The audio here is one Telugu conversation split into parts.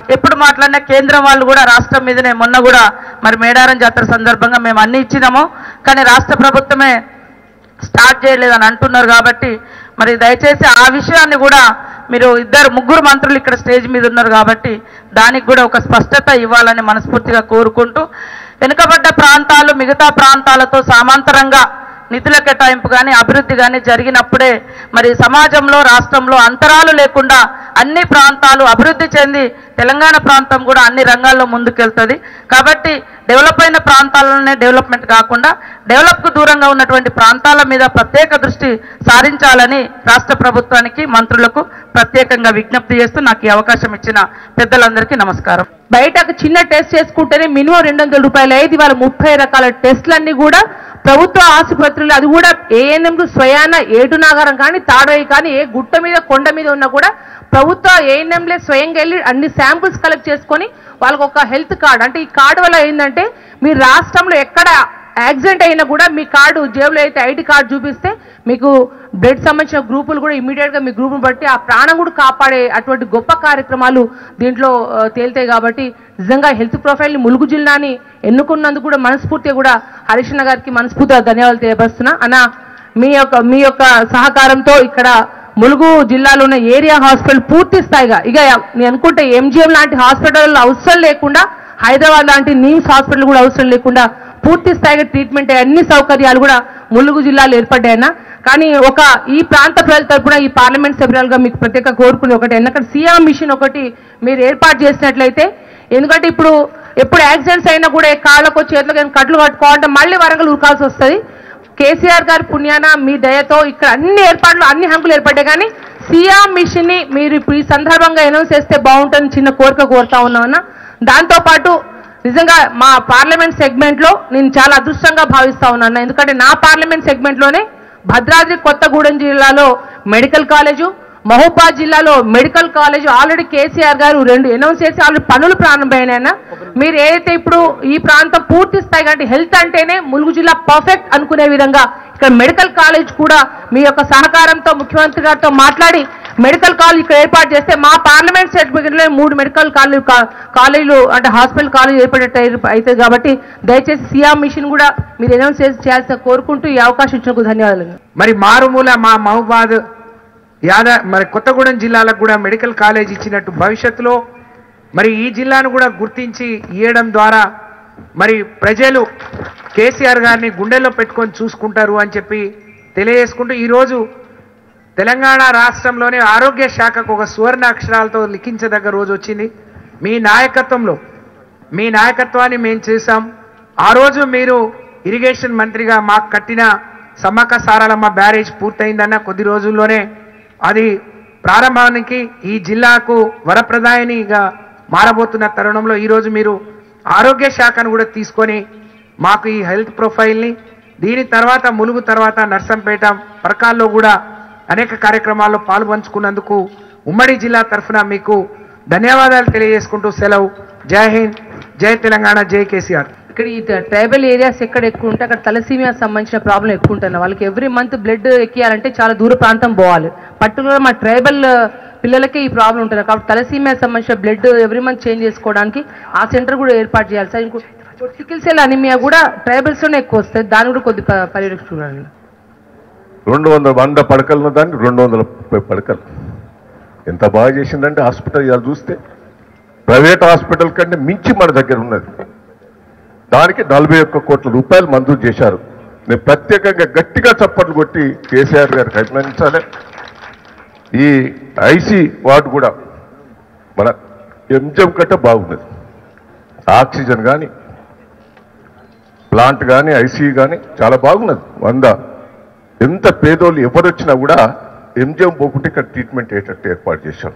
ఎప్పుడు మాట్లాడినా కేంద్రం వాళ్ళు కూడా రాష్ట్రం మీదనే మొన్న కూడా మరి మేడారం జాతర సందర్భంగా మేము అన్ని ఇచ్చినాము కానీ రాష్ట్ర ప్రభుత్వమే స్టార్ట్ చేయలేదని అంటున్నారు కాబట్టి మరి దయచేసి ఆ విషయాన్ని కూడా మీరు ఇద్దరు ముగ్గురు మంత్రులు ఇక్కడ స్టేజ్ మీద ఉన్నారు కాబట్టి దానికి కూడా ఒక స్పష్టత ఇవ్వాలని మనస్ఫూర్తిగా కోరుకుంటూ వెనుకబడ్డ ప్రాంతాలు మిగతా ప్రాంతాలతో సమాంతరంగా నిధుల కేటాయింపు కానీ అభివృద్ధి కానీ జరిగినప్పుడే మరి సమాజంలో రాష్ట్రంలో అంతరాలు లేకుండా అన్ని ప్రాంతాలు అభివృద్ధి చెంది తెలంగాణ ప్రాంతం కూడా అన్ని రంగాల్లో ముందుకెళ్తుంది కాబట్టి డెవలప్ అయిన ప్రాంతాలలోనే డెవలప్మెంట్ కాకుండా డెవలప్కు దూరంగా ఉన్నటువంటి ప్రాంతాల మీద ప్రత్యేక దృష్టి సారించాలని రాష్ట్ర ప్రభుత్వానికి మంత్రులకు ప్రత్యేకంగా విజ్ఞప్తి చేస్తూ నాకు ఈ అవకాశం ఇచ్చిన పెద్దలందరికీ నమస్కారం బయటకు చిన్న టెస్ట్ చేసుకుంటేనే మినిమం రెండు వందల రూపాయలు అయ్యేది వాళ్ళ ముప్పై రకాల టెస్టులన్నీ కూడా ప్రభుత్వ ఆసుపత్రులు అది కూడా ఏఎన్ఎంకు స్వయాన ఏటు నాగారం కానీ తాడోయి కానీ ఏ గుట్ట మీద కొండ మీద ఉన్నా కూడా ప్రభుత్వ ఏఎన్ఎంలే స్వయంగా వెళ్ళి అన్ని శాంపుల్స్ కలెక్ట్ చేసుకొని వాళ్ళకి ఒక హెల్త్ కార్డ్ అంటే ఈ కార్డు వల్ల ఏంటంటే మీ రాష్ట్రంలో ఎక్కడ యాక్సిడెంట్ అయినా కూడా మీ కార్డు జేబులో అయితే ఐడి కార్డు చూపిస్తే మీకు బ్లడ్ సంబంధించిన గ్రూపులు కూడా ఇమీడియట్ గా మీ గ్రూప్ను బట్టి ఆ ప్రాణం కూడా కాపాడే అటువంటి గొప్ప కార్యక్రమాలు దీంట్లో ఆ, తేలుతాయి కాబట్టి నిజంగా హెల్త్ ప్రొఫైల్ ని ములుగు జిల్లాని ఎన్నుకున్నందుకు కూడా మనస్ఫూర్తిగా కూడా హరీష్ గారికి మనస్ఫూర్తిగా ధన్యవాదాలు తెలియపరుస్తున్నా అన్న మీ యొక్క మీ యొక్క సహకారంతో ఇక్కడ ములుగు జిల్లాలో ఉన్న ఏరియా హాస్పిటల్ పూర్తి స్థాయిగా ఇక నేను అనుకుంటే ఎంజిఎం లాంటి హాస్పిటల్ అవసరం లేకుండా హైదరాబాద్ లాంటి నీమ్స్ హాస్పిటల్ కూడా అవసరం లేకుండా పూర్తి స్థాయిగా ట్రీట్మెంట్ అయ్యే అన్ని సౌకర్యాలు కూడా ములుగు జిల్లాలో ఏర్పడ్డాయన్న కానీ ఒక ఈ ప్రాంత ప్రజల తరపున ఈ పార్లమెంట్ సభ్యులుగా మీకు ప్రత్యేక కోరుకుని ఒకటి ఎందుకంటే సిఆర్ మిషన్ ఒకటి మీరు ఏర్పాటు చేసినట్లయితే ఎందుకంటే ఇప్పుడు ఎప్పుడు యాక్సిడెంట్స్ అయినా కూడా ఏ కాళ్ళకో చేతులకు ఏమైనా కట్లు కట్టుకోవాలంటే మళ్ళీ వరంగల్ ఉరకాల్సి వస్తుంది కేసీఆర్ గారి పుణ్యాన మీ దయతో ఇక్కడ అన్ని ఏర్పాట్లు అన్ని హంకులు ఏర్పడ్డాయి కానీ సిఆర్ మిషన్ ని మీరు ఇప్పుడు ఈ సందర్భంగా అనౌన్స్ చేస్తే బాగుంటుంది చిన్న కోరిక కోరుతా ఉన్నామన్న దాంతో పాటు నిజంగా మా పార్లమెంట్ సెగ్మెంట్ లో నేను చాలా అదృష్టంగా భావిస్తా ఉన్నాను ఎందుకంటే నా పార్లమెంట్ సెగ్మెంట్ లోనే భద్రాద్రి కొత్తగూడెం జిల్లాలో మెడికల్ కాలేజు మహోబాద్ జిల్లాలో మెడికల్ కాలేజ్ ఆల్రెడీ కేసీఆర్ గారు రెండు అనౌన్స్ చేసి ఆల్రెడీ పనులు ప్రారంభమైనాయన మీరు ఏదైతే ఇప్పుడు ఈ ప్రాంతం పూర్తి స్థాయి అంటే హెల్త్ అంటేనే ములుగు జిల్లా పర్ఫెక్ట్ అనుకునే విధంగా ఇక్కడ మెడికల్ కాలేజ్ కూడా మీ యొక్క సహకారంతో ముఖ్యమంత్రి గారితో మాట్లాడి మెడికల్ కాలేజ్ ఇక్కడ ఏర్పాటు చేస్తే మా పార్లమెంట్ సర్టిఫికెట్లో మూడు మెడికల్ కాలేజ్ కాలేజీలు అంటే హాస్పిటల్ కాలేజ్ ఏర్పడేట అవుతుంది కాబట్టి దయచేసి సిఆర్ మిషన్ కూడా మీరు అనౌన్స్ చేసి చేయాల్సిన కోరుకుంటూ ఈ అవకాశం ఇచ్చినందుకు ధన్యవాదాలు మరి మారుమూల మా మహబాద్ యాద మరి కొత్తగూడెం జిల్లాలకు కూడా మెడికల్ కాలేజ్ ఇచ్చినట్టు భవిష్యత్తులో మరి ఈ జిల్లాను కూడా గుర్తించి ఇవ్వడం ద్వారా మరి ప్రజలు కేసీఆర్ గారిని గుండెల్లో పెట్టుకొని చూసుకుంటారు అని చెప్పి తెలియజేసుకుంటూ ఈరోజు తెలంగాణ రాష్ట్రంలోనే ఆరోగ్య శాఖకు ఒక సువర్ణ అక్షరాలతో లిఖించదగ్గ రోజు వచ్చింది మీ నాయకత్వంలో మీ నాయకత్వాన్ని మేము చేశాం ఆ రోజు మీరు ఇరిగేషన్ మంత్రిగా మాకు కట్టిన సమ్మక్క సారలమ్మ బ్యారేజ్ పూర్తయిందన్న కొద్ది రోజుల్లోనే అది ప్రారంభానికి ఈ జిల్లాకు వరప్రదాయనిగా మారబోతున్న తరుణంలో ఈరోజు మీరు ఆరోగ్య శాఖను కూడా తీసుకొని మాకు ఈ హెల్త్ ప్రొఫైల్ని దీని తర్వాత ములుగు తర్వాత నర్సంపేట పరకాల్లో కూడా అనేక కార్యక్రమాల్లో పాలు పంచుకున్నందుకు ఉమ్మడి జిల్లా తరఫున మీకు ధన్యవాదాలు తెలియజేసుకుంటూ సెలవు జై హింద్ జై తెలంగాణ జై కేసీఆర్ ఇక్కడ ఈ ట్రైబల్ ఏరియాస్ ఎక్కడ ఎక్కువ ఉంటే అక్కడ తలసీమియా సంబంధించిన ప్రాబ్లం ఎక్కువ ఉంటుంది వాళ్ళకి ఎవ్రీ మంత్ బ్లడ్ ఎక్కియాలంటే చాలా దూర ప్రాంతం పోవాలి పర్టికులర్ మా ట్రైబల్ పిల్లలకే ఈ ప్రాబ్లం ఉంటుంది కాబట్టి తలసీమియా సంబంధించిన బ్లడ్ ఎవ్రీ మంత్ చేంజ్ చేసుకోవడానికి ఆ సెంటర్ కూడా ఏర్పాటు చేయాలి సార్ ఇంకో సికిల్ సెల్ అనిమియా కూడా ట్రైబల్స్ లోనే ఎక్కువ వస్తుంది దాన్ని కూడా కొద్ది ప- పర్యవేక్షణ చూడండి రెండు వందల వంద పడకలు ఉన్న దాన్ని రెండు వందల ముప్పై పడకలు ఎంత బాగా చేసిందంటే హాస్పిటల్ ఇవాళ చూస్తే ప్రైవేట్ హాస్పిటల్ కంటే మించి మన దగ్గర ఉన్నది దానికి నలభై ఒక్క కోట్ల రూపాయలు మంజూరు చేశారు నేను ప్రత్యేకంగా గట్టిగా చప్పట్లు కొట్టి కేసీఆర్ గారికి అభినందించాలి ఈ ఐసీ వార్డు కూడా మన ఎంజం కంటే బాగున్నది ఆక్సిజన్ కానీ ప్లాంట్ కానీ ఐసీ కానీ చాలా బాగున్నది వంద ఎంత పేదోళ్ళు ఎవరొచ్చినా కూడా ఎంజిఎం పోకుంటే ఇక్కడ ట్రీట్మెంట్ అయ్యేటట్టు ఏర్పాటు చేశాం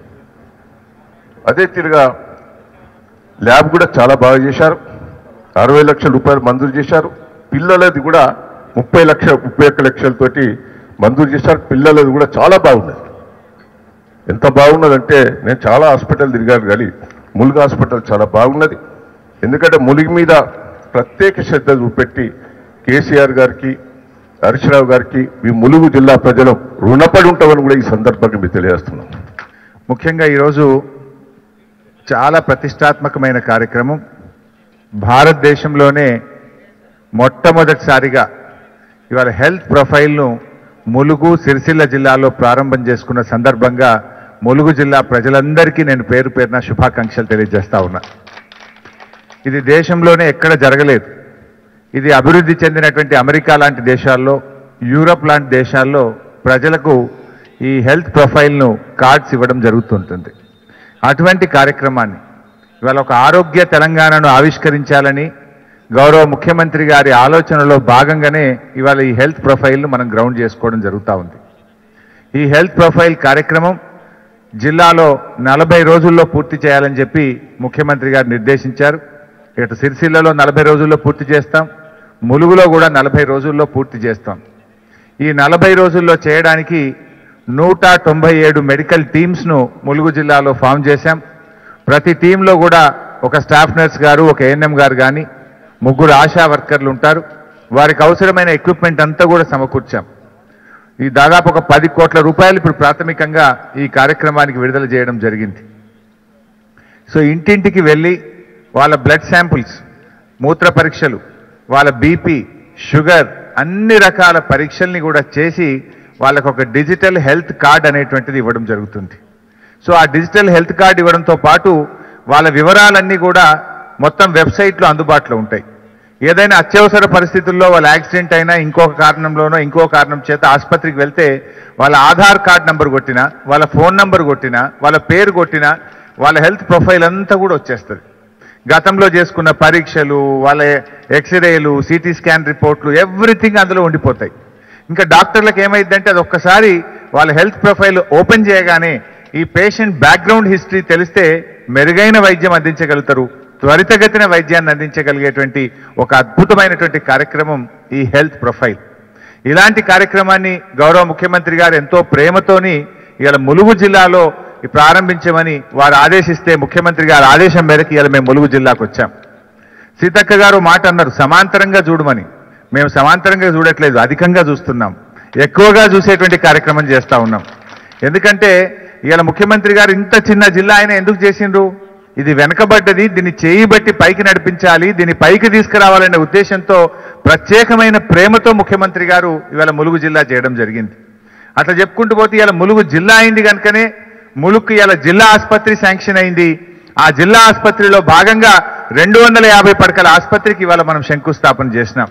అదే తిరిగా ల్యాబ్ కూడా చాలా బాగా చేశారు అరవై లక్షల రూపాయలు మంజూరు చేశారు పిల్లలది కూడా ముప్పై లక్ష ముప్పై ఒక్క లక్షలతోటి మంజూరు చేశారు పిల్లలది కూడా చాలా బాగున్నది ఎంత బాగున్నదంటే నేను చాలా హాస్పిటల్ తిరిగాను కానీ ములుగు హాస్పిటల్ చాలా బాగున్నది ఎందుకంటే ములుగు మీద ప్రత్యేక శ్రద్ధ చూపెట్టి కేసీఆర్ గారికి హరీశ్రావు గారికి మీ ములుగు జిల్లా ప్రజలు రుణపడి ఉంటామని కూడా ఈ సందర్భంగా మీకు తెలియజేస్తున్నాం ముఖ్యంగా ఈరోజు చాలా ప్రతిష్టాత్మకమైన కార్యక్రమం భారతదేశంలోనే మొట్టమొదటిసారిగా ఇవాళ హెల్త్ ప్రొఫైల్ను ములుగు సిరిసిల్ల జిల్లాలో ప్రారంభం చేసుకున్న సందర్భంగా ములుగు జిల్లా ప్రజలందరికీ నేను పేరు పేరున శుభాకాంక్షలు తెలియజేస్తా ఉన్నా ఇది దేశంలోనే ఎక్కడ జరగలేదు ఇది అభివృద్ధి చెందినటువంటి అమెరికా లాంటి దేశాల్లో యూరప్ లాంటి దేశాల్లో ప్రజలకు ఈ హెల్త్ ప్రొఫైల్ను కార్డ్స్ ఇవ్వడం జరుగుతుంటుంది అటువంటి కార్యక్రమాన్ని ఇవాళ ఒక ఆరోగ్య తెలంగాణను ఆవిష్కరించాలని గౌరవ ముఖ్యమంత్రి గారి ఆలోచనలో భాగంగానే ఇవాళ ఈ హెల్త్ ప్రొఫైల్ను మనం గ్రౌండ్ చేసుకోవడం జరుగుతూ ఉంది ఈ హెల్త్ ప్రొఫైల్ కార్యక్రమం జిల్లాలో నలభై రోజుల్లో పూర్తి చేయాలని చెప్పి ముఖ్యమంత్రి గారు నిర్దేశించారు ఇటు సిరిసిల్లలో నలభై రోజుల్లో పూర్తి చేస్తాం ములుగులో కూడా నలభై రోజుల్లో పూర్తి చేస్తాం ఈ నలభై రోజుల్లో చేయడానికి నూట తొంభై ఏడు మెడికల్ టీమ్స్ను ములుగు జిల్లాలో ఫామ్ చేశాం ప్రతి టీంలో కూడా ఒక స్టాఫ్ నర్స్ గారు ఒక ఏఎన్ఎం గారు కానీ ముగ్గురు ఆశా వర్కర్లు ఉంటారు వారికి అవసరమైన ఎక్విప్మెంట్ అంతా కూడా సమకూర్చాం ఈ దాదాపు ఒక పది కోట్ల రూపాయలు ఇప్పుడు ప్రాథమికంగా ఈ కార్యక్రమానికి విడుదల చేయడం జరిగింది సో ఇంటింటికి వెళ్ళి వాళ్ళ బ్లడ్ శాంపుల్స్ మూత్ర పరీక్షలు వాళ్ళ బీపీ షుగర్ అన్ని రకాల పరీక్షల్ని కూడా చేసి వాళ్ళకు ఒక డిజిటల్ హెల్త్ కార్డ్ అనేటువంటిది ఇవ్వడం జరుగుతుంది సో ఆ డిజిటల్ హెల్త్ కార్డ్ ఇవ్వడంతో పాటు వాళ్ళ వివరాలన్నీ కూడా మొత్తం వెబ్సైట్లో అందుబాటులో ఉంటాయి ఏదైనా అత్యవసర పరిస్థితుల్లో వాళ్ళ యాక్సిడెంట్ అయినా ఇంకొక కారణంలోనో ఇంకో కారణం చేత ఆసుపత్రికి వెళ్తే వాళ్ళ ఆధార్ కార్డ్ నంబర్ కొట్టినా వాళ్ళ ఫోన్ నంబర్ కొట్టినా వాళ్ళ పేరు కొట్టినా వాళ్ళ హెల్త్ ప్రొఫైల్ అంతా కూడా వచ్చేస్తుంది గతంలో చేసుకున్న పరీక్షలు వాళ్ళ ఎక్స్రేలు సిటీ స్కాన్ రిపోర్ట్లు ఎవ్రీథింగ్ అందులో ఉండిపోతాయి ఇంకా డాక్టర్లకు ఏమైందంటే అది ఒక్కసారి వాళ్ళ హెల్త్ ప్రొఫైల్ ఓపెన్ చేయగానే ఈ పేషెంట్ బ్యాక్గ్రౌండ్ హిస్టరీ తెలిస్తే మెరుగైన వైద్యం అందించగలుగుతారు త్వరితగతిన వైద్యాన్ని అందించగలిగేటువంటి ఒక అద్భుతమైనటువంటి కార్యక్రమం ఈ హెల్త్ ప్రొఫైల్ ఇలాంటి కార్యక్రమాన్ని గౌరవ ముఖ్యమంత్రి గారు ఎంతో ప్రేమతోని ఇవాళ ములుగు జిల్లాలో ఈ ప్రారంభించమని వారు ఆదేశిస్తే ముఖ్యమంత్రి గారి ఆదేశం మేరకు ఇవాళ మేము ములుగు జిల్లాకు వచ్చాం సీతక్క గారు మాట అన్నారు సమాంతరంగా చూడమని మేము సమాంతరంగా చూడట్లేదు అధికంగా చూస్తున్నాం ఎక్కువగా చూసేటువంటి కార్యక్రమం చేస్తా ఉన్నాం ఎందుకంటే ఇవాళ ముఖ్యమంత్రి గారు ఇంత చిన్న జిల్లా ఆయన ఎందుకు చేసిండ్రు ఇది వెనకబడ్డది దీన్ని చేయి బట్టి పైకి నడిపించాలి దీన్ని పైకి తీసుకురావాలనే ఉద్దేశంతో ప్రత్యేకమైన ప్రేమతో ముఖ్యమంత్రి గారు ఇవాళ ములుగు జిల్లా చేయడం జరిగింది అట్లా చెప్పుకుంటూ పోతే ఇవాళ ములుగు జిల్లా అయింది కనుకనే ములుగు ఇవాళ జిల్లా ఆసుపత్రి శాంక్షన్ అయింది ఆ జిల్లా ఆసుపత్రిలో భాగంగా రెండు వందల యాభై పడకల ఆసుపత్రికి ఇవాళ మనం శంకుస్థాపన చేసినాం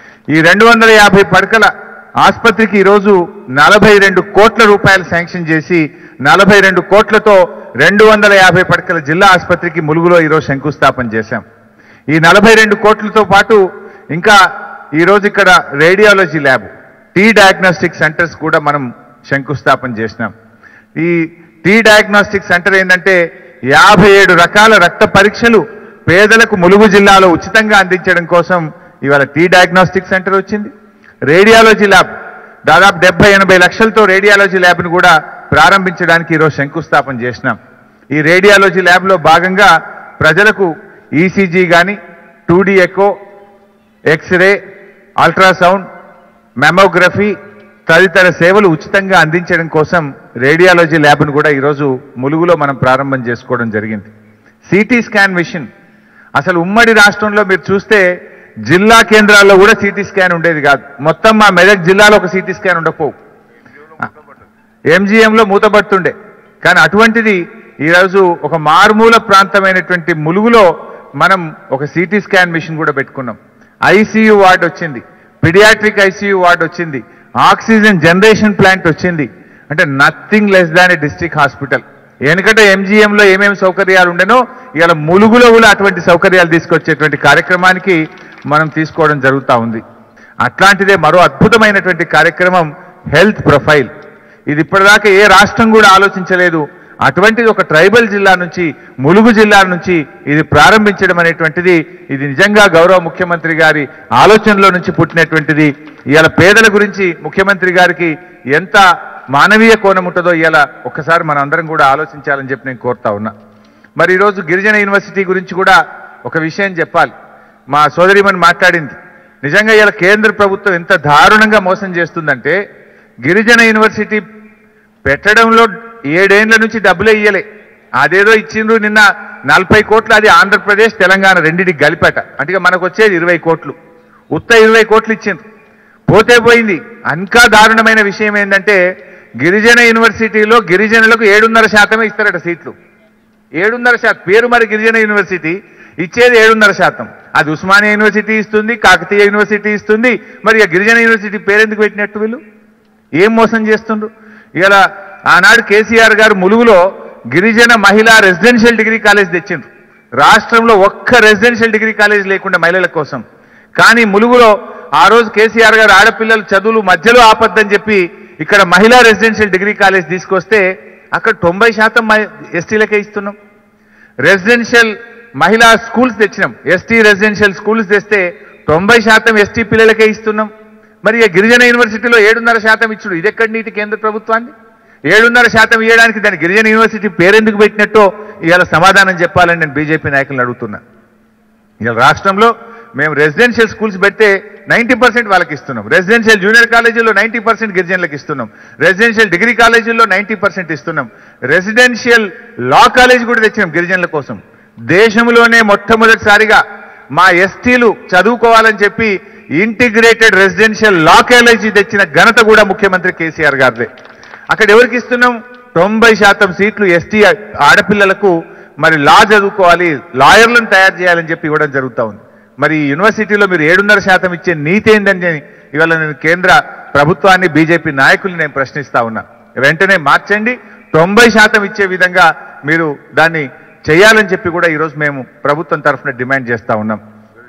ఈ రెండు వందల యాభై పడకల ఆసుపత్రికి ఈరోజు నలభై రెండు కోట్ల రూపాయలు శాంక్షన్ చేసి నలభై రెండు కోట్లతో రెండు వందల యాభై పడకల జిల్లా ఆసుపత్రికి ములుగులో ఈరోజు శంకుస్థాపన చేశాం ఈ నలభై రెండు కోట్లతో పాటు ఇంకా ఈరోజు ఇక్కడ radiology lab T diagnostic centres కూడా మనం శంకుస్థాపన చేసినాం ఈ టీ డయాగ్నోస్టిక్ సెంటర్ ఏంటంటే యాభై ఏడు రకాల రక్త పరీక్షలు పేదలకు ములుగు జిల్లాలో ఉచితంగా అందించడం కోసం ఇవాళ టీ డయాగ్నోస్టిక్ సెంటర్ వచ్చింది రేడియాలజీ ల్యాబ్ దాదాపు డెబ్బై ఎనభై లక్షలతో రేడియాలజీ ల్యాబ్ను కూడా ప్రారంభించడానికి ఈరోజు శంకుస్థాపన చేసినాం ఈ రేడియాలజీ ల్యాబ్లో భాగంగా ప్రజలకు ఈసీజీ కానీ two D echo X-ray ultrasound mammography తదితర సేవలు ఉచితంగా అందించడం కోసం రేడియాలజీ ల్యాబ్ను కూడా ఈరోజు ములుగులో మనం ప్రారంభం చేసుకోవడం జరిగింది సిటీ స్కాన్ మిషన్ అసలు ఉమ్మడి రాష్ట్రంలో మీరు చూస్తే జిల్లా కేంద్రాల్లో కూడా సిటీ స్కాన్ ఉండేది కాదు మొత్తం మా మెదక్ జిల్లాలో ఒక సిటీ స్కాన్ ఉండకపోవు ఎంజీఎంలో మూతపడుతుండే కానీ అటువంటిది ఈరోజు ఒక మారుమూల ప్రాంతమైనటువంటి ములుగులో మనం ఒక సిటీ స్కాన్ మిషన్ కూడా పెట్టుకున్నాం ఐసీయూ వార్డ్ వచ్చింది పిడియాట్రిక్ ఐసీయూ వార్డ్ వచ్చింది ఆక్సిజన్ జనరేషన్ ప్లాంట్ వచ్చింది అంటే nothing less than a district hospital ఎందుకంటే ఎంజీఎంలో ఏమేమి సౌకర్యాలు ఉండేనో ఇవాళ ములుగులో కూడా అటువంటి సౌకర్యాలు తీసుకొచ్చేటువంటి కార్యక్రమానికి మనం తీసుకోవడం జరుగుతూ ఉంది అట్లాంటిదే మరో అద్భుతమైనటువంటి కార్యక్రమం హెల్త్ ప్రొఫైల్ ఇది ఇప్పటిదాకా ఏ రాష్ట్రం కూడా ఆలోచించలేదు అటువంటిది ఒక ట్రైబల్ జిల్లా నుంచి ములుగు జిల్లా నుంచి ఇది ప్రారంభించడం అనేటువంటిది ఇది నిజంగా గౌరవ ముఖ్యమంత్రి గారి ఆలోచనలో నుంచి పుట్టినటువంటిది ఇవాళ పేదల గురించి ముఖ్యమంత్రి గారికి ఎంత మానవీయ కోణం ఉంటుందో ఇవాళ ఒక్కసారి మన అందరం కూడా ఆలోచించాలని చెప్పి నేను కోరుతా ఉన్నా మరి ఈరోజు గిరిజన యూనివర్సిటీ గురించి కూడా ఒక విషయం చెప్పాలి మా సోదరిమని మాట్లాడింది నిజంగా ఇలా కేంద్ర ప్రభుత్వం ఎంత దారుణంగా మోసం చేస్తుందంటే గిరిజన యూనివర్సిటీ పెట్టడంలో ఏడేండ్ల నుంచి డబ్బులే ఇయ్యలే అదేదో ఇచ్చిండ్రు నిన్న నలభై కోట్లు అది ఆంధ్రప్రదేశ్ తెలంగాణ రెండింటికి గలిపట అంటే మనకు వచ్చేది ఇరవై కోట్లు ఉత్త ఇరవై కోట్లు ఇచ్చిండ్రు పోతే పోయింది ఇంకా దారుణమైన విషయం ఏంటంటే గిరిజన యూనివర్సిటీలో గిరిజనులకు ఏడున్నర శాతమే ఇస్తారట సీట్లు ఏడున్నర శాతం పేరు మరి గిరిజన యూనివర్సిటీ ఇచ్చేది ఏడున్నర శాతం అది ఉస్మానియా యూనివర్సిటీ ఇస్తుంది కాకతీయ యూనివర్సిటీ ఇస్తుంది మరి ఆ గిరిజన యూనివర్సిటీ పేరెందుకు పెట్టినట్టు వీళ్ళు ఏం మోసం చేస్తుండ్రు ఇలా ఆనాడు కేసీఆర్ గారు ములుగులో గిరిజన మహిళా రెసిడెన్షియల్ డిగ్రీ కాలేజ్ తెచ్చిండ్రు రాష్ట్రంలో ఒక్క రెసిడెన్షియల్ డిగ్రీ కాలేజ్ లేకుండా మహిళల కోసం కానీ ములుగులో ఆ రోజు కేసీఆర్ గారు ఆడపిల్లల చదువులు మధ్యలో ఆపద్దని చెప్పి ఇక్కడ మహిళా రెసిడెన్షియల్ డిగ్రీ కాలేజ్ తీసుకొస్తే అక్కడ తొంభై శాతం మ- ఎస్టీలకే ఇస్తున్నాం రెసిడెన్షియల్ మహిళా స్కూల్స్ తెచ్చినాం ఎస్టీ రెసిడెన్షియల్ స్కూల్స్ తెస్తే తొంభై శాతం ఎస్టీ పిల్లలకే ఇస్తున్నాం మరి ఈ గిరిజన యూనివర్సిటీలో ఏడున్నర శాతం ఇచ్చుడు ఇది ఎక్కడి నీటి కేంద్ర ప్రభుత్వాన్ని ఏడున్నర శాతం ఇవ్వడానికి దాని గిరిజన యూనివర్సిటీ పేరెందుకు పెట్టినట్టో ఇవాళ సమాధానం చెప్పాలని నేను బీజేపీ నాయకులను అడుగుతున్నా ఇవాళ రాష్ట్రంలో మేము రెసిడెన్షియల్ స్కూల్స్ పెడితే నైంటీ పర్సెంట్ వాళ్ళకి ఇస్తున్నాం రెసిడెన్షియల్ జూనియర్ కాలేజీలో నైంటీ పర్సెంట్ గిరిజనులకు ఇస్తున్నాం రెసిడెన్షియల్ డిగ్రీ కాలేజీల్లో నైంటీ పర్సెంట్ ఇస్తున్నాం రెసిడెన్షియల్ లా కాలేజ్ కూడా తెచ్చినాం గిరిజనుల కోసం దేశంలోనే మొట్టమొదటిసారిగా మా ఎస్టీలు చదువుకోవాలని చెప్పి ఇంటిగ్రేటెడ్ రెసిడెన్షియల్ లా కాలేజీ తెచ్చిన ఘనత కూడా ముఖ్యమంత్రి కేసీఆర్ గారిదే అక్కడ ఎవరికి ఇస్తున్నాం తొంభై శాతం సీట్లు ఎస్టీ ఆడపిల్లలకు మరి లా చదువుకోవాలి లాయర్లను తయారు చేయాలని చెప్పి ఇవ్వడం జరుగుతూ ఉంది మరి ఈ యూనివర్సిటీలో మీరు ఏడున్నర శాతం ఇచ్చే నీతి ఏందని ఇవాళ నేను కేంద్ర ప్రభుత్వాన్ని బీజేపీ నాయకుల్ని నేను ప్రశ్నిస్తా ఉన్నా వెంటనే మార్చండి తొంభై శాతం ఇచ్చే విధంగా మీరు దాన్ని చేయాలని చెప్పి కూడా ఈరోజు మేము ప్రభుత్వం తరఫున డిమాండ్ చేస్తా ఉన్నాం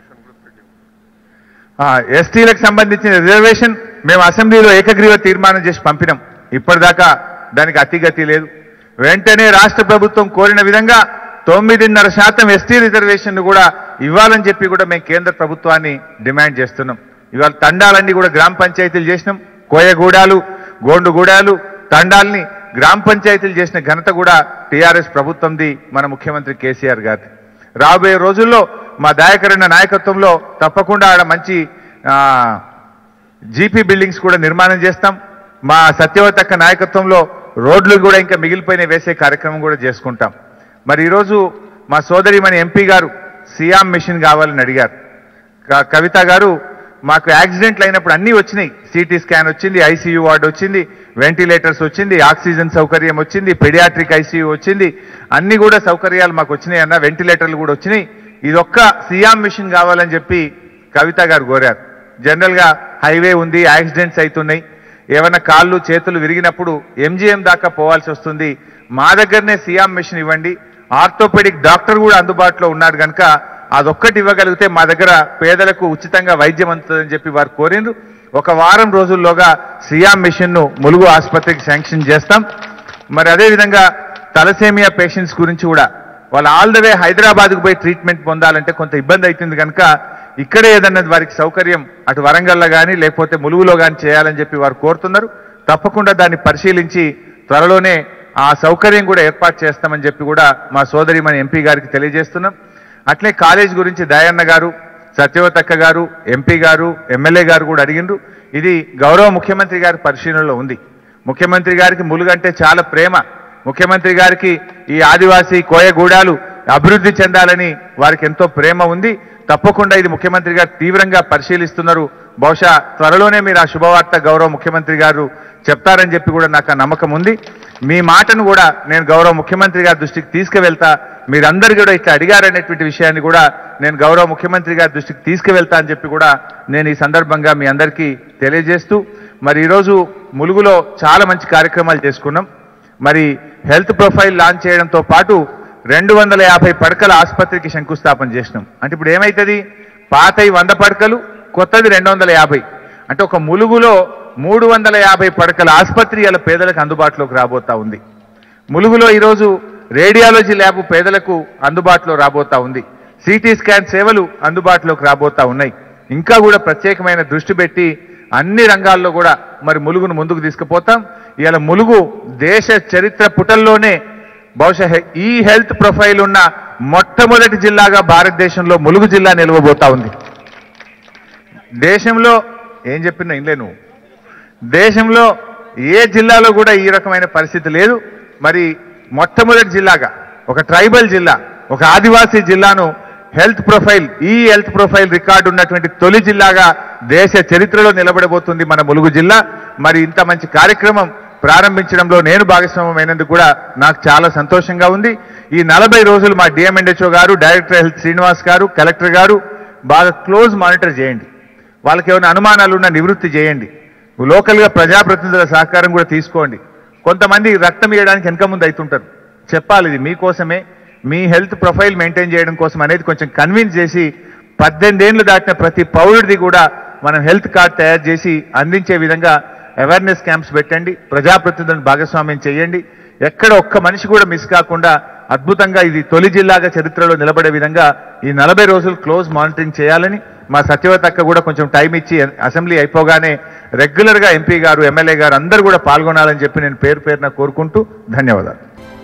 ఎస్టీలకు సంబంధించిన రిజర్వేషన్ మేము అసెంబ్లీలో ఏకగ్రీవ తీర్మానం చేసి పంపినాం ఇప్పటిదాకా దానికి అతిగతి లేదు వెంటనే రాష్ట్ర ప్రభుత్వం కోరిన విధంగా తొమ్మిదిన్నర శాతం ఎస్టీ రిజర్వేషన్ కూడా ఇవ్వాలని చెప్పి కూడా మేము కేంద్ర ప్రభుత్వాన్ని డిమాండ్ చేస్తున్నాం ఇవాళ తండాలన్నీ కూడా గ్రామ పంచాయతీలు చేసినాం కోయగూడాలు గోండుగూడాలు తండాల్ని గ్రామ పంచాయతీలు చేసిన ఘనత కూడా టీఆర్ఎస్ ప్రభుత్వంది మన ముఖ్యమంత్రి కేసీఆర్ గారిది రాబోయే రోజుల్లో మా దయాకరణ నాయకత్వంలో తప్పకుండా ఆడ మంచి ఆ, జీపీ బిల్డింగ్స్ కూడా నిర్మాణం చేస్తాం మా సత్యవతక్క నాయకత్వంలో రోడ్లు కూడా ఇంకా మిగిలిపోయిన వేసే కార్యక్రమం కూడా చేసుకుంటాం మరి ఈరోజు మా సోదరి మన ఎంపీ గారు సియామ్ మిషన్ కావాలని అడిగారు క- కవిత గారు మాకు యాక్సిడెంట్లు అయినప్పుడు అన్నీ వచ్చినాయి సిటీ స్కాన్ వచ్చింది ఐసీయూ వార్డు వచ్చింది వెంటిలేటర్స్ వచ్చింది ఆక్సిజన్ సౌకర్యం వచ్చింది పెడియాట్రిక్ ఐసీయూ వచ్చింది అన్ని కూడా సౌకర్యాలు మాకు వచ్చినాయి అన్న వెంటిలేటర్లు కూడా వచ్చినాయి ఇదొక్క సియామ్ మిషన్ కావాలని చెప్పి కవిత గారు కోరారు జనరల్ గా హైవే ఉంది యాక్సిడెంట్స్ అవుతున్నాయి ఏమైనా కాళ్ళు చేతులు విరిగినప్పుడు ఎంజీఎం దాకా పోవాల్సి వస్తుంది మా దగ్గరనే సియామ్ మిషన్ ఇవ్వండి ఆర్థోపెడిక్ డాక్టర్ కూడా అందుబాటులో ఉన్నాడు కనుక అదొక్కటి ఇవ్వగలిగితే మా దగ్గర పేదలకు ఉచితంగా వైద్యం అందుతుందని చెప్పి వారు కోరిండ్రు ఒక వారం రోజుల్లోగా సియామ్ మిషన్ ను ములుగు ఆసుపత్రికి శాంక్షన్ చేస్తాం మరి అదే విధంగా తలసేమియా పేషెంట్స్ గురించి కూడా వాళ్ళు ఆల్ ద వే హైదరాబాద్కు పోయి ట్రీట్మెంట్ పొందాలంటే కొంత ఇబ్బంది అవుతుంది కనుక ఇక్కడే ఏదన్నా వారికి సౌకర్యం అటు వరంగల్లో కానీ లేకపోతే ములుగులో కానీ చేయాలని చెప్పి వారు కోరుతున్నారు తప్పకుండా దాన్ని పరిశీలించి త్వరలోనే ఆ సౌకర్యం కూడా ఏర్పాటు చేస్తామని చెప్పి కూడా మా సోదరి మన ఎంపీ గారికి తెలియజేస్తున్నాం అట్లే కాలేజ్ గురించి దయన్న గారు సత్యవతక్క గారు ఎంపీ గారు ఎమ్మెల్యే గారు కూడా అడిగిండ్రు ఇది గౌరవ ముఖ్యమంత్రి గారి పరిశీలనలో ఉంది ముఖ్యమంత్రి గారికి ములుగంటే చాలా ప్రేమ ముఖ్యమంత్రి గారికి ఈ ఆదివాసీ కోయగూడాలు అభివృద్ధి చెందాలని వారికి ఎంతో ప్రేమ ఉంది తప్పకుండా ఇది ముఖ్యమంత్రి గారు తీవ్రంగా పరిశీలిస్తున్నారు బహుశా త్వరలోనే మీరు ఆ శుభవార్త గౌరవ ముఖ్యమంత్రి గారు చెప్తారని చెప్పి కూడా నాకు ఆ నమ్మకం ఉంది మీ మాటను కూడా నేను గౌరవ ముఖ్యమంత్రి గారి దృష్టికి తీసుకువెళ్తా మీరందరూ కూడా ఇట్లా అడిగారనేటువంటి విషయాన్ని కూడా నేను గౌరవ ముఖ్యమంత్రి గారి దృష్టికి తీసుకువెళ్తా అని చెప్పి కూడా నేను ఈ సందర్భంగా మీ అందరికీ తెలియజేస్తూ మరి ఈరోజు ములుగులో చాలా మంచి కార్యక్రమాలు చేసుకున్నాం మరి హెల్త్ ప్రొఫైల్ లాంచ్ చేయడంతో పాటు రెండు వందల యాభై పడకల ఆసుపత్రికి శంకుస్థాపన చేసినాం అంటే ఇప్పుడు ఏమవుతుంది పాతవి వంద పడకలు కొత్తది రెండు వందల యాభై అంటే ఒక ములుగులో మూడు వందల యాభై పడకల ఆసుపత్రి ఇలా పేదలకు అందుబాటులోకి రాబోతా ఉంది ములుగులో ఈరోజు రేడియాలజీ ల్యాబ్ పేదలకు అందుబాటులో రాబోతా ఉంది సిటీ స్కాన్ సేవలు అందుబాటులోకి రాబోతా ఉన్నాయి ఇంకా కూడా ప్రత్యేకమైన దృష్టి పెట్టి అన్ని రంగాల్లో కూడా మరి ములుగును ముందుకు తీసుకుపోతాం ఇవాళ ములుగు దేశ చరిత్ర పుటల్లోనే బహుశా హె- ఈ హెల్త్ ప్రొఫైల్ ఉన్న మొట్టమొదటి జిల్లాగా భారతదేశంలో ములుగు జిల్లా నిలవబోతా ఉంది దేశంలో ఏం చెప్పినా ఇంలే నువ్వు దేశంలో ఏ జిల్లాలో కూడా ఈ రకమైన పరిస్థితి లేదు మరి మొట్టమొదటి జిల్లాగా ఒక ట్రైబల్ జిల్లా ఒక ఆదివాసీ జిల్లాను హెల్త్ ప్రొఫైల్ ఈ హెల్త్ ప్రొఫైల్ రికార్డు ఉన్నటువంటి తొలి జిల్లాగా దేశ చరిత్రలో నిలబడబోతుంది మన ములుగు జిల్లా మరి ఇంత మంచి కార్యక్రమం ప్రారంభించడంలో నేను భాగస్వామ్యమైనందుకు కూడా నాకు చాలా సంతోషంగా ఉంది ఈ నలభై రోజులు మా డిఎంఎన్హెచ్ఓ గారు డైరెక్టర్ హెల్త్ శ్రీనివాస్ గారు కలెక్టర్ గారు బాగా క్లోజ్ మానిటర్ చేయండి వాళ్ళకి ఏమైనా అనుమానాలు ఉన్నా నివృత్తి చేయండి లోకల్గా ప్రజాప్రతినిధుల సహకారం కూడా తీసుకోండి కొంతమంది రక్తం ఇవ్వడానికి వెనక ముందు అవుతుంటారు చెప్పాలి ఇది మీకోసమే మీ హెల్త్ ప్రొఫైల్ మెయింటైన్ చేయడం కోసం అనేది కొంచెం కన్విన్స్ చేసి పద్దెనిమిది ఏళ్ళు దాటిన ప్రతి పౌరుడిది కూడా మనం హెల్త్ కార్డ్ తయారు చేసి అందించే విధంగా అవేర్నెస్ క్యాంప్స్ పెట్టండి ప్రజాప్రతినిధులను భాగస్వామ్యం చేయండి ఎక్కడ ఒక్క మనిషి కూడా మిస్ కాకుండా అద్భుతంగా ఇది తొలి జిల్లాగా చరిత్రలో నిలబడే విధంగా ఈ నలభై రోజులు క్లోజ్ మానిటరింగ్ చేయాలని మా సత్యవత అక్క కూడా కొంచెం టైం ఇచ్చి అసెంబ్లీ అయిపోగానే రెగ్యులర్గా ఎంపీ గారు ఎమ్మెల్యే గారు అందరూ కూడా పాల్గొనాలని చెప్పి నేను పేరు పేరున కోరుకుంటూ ధన్యవాదాలు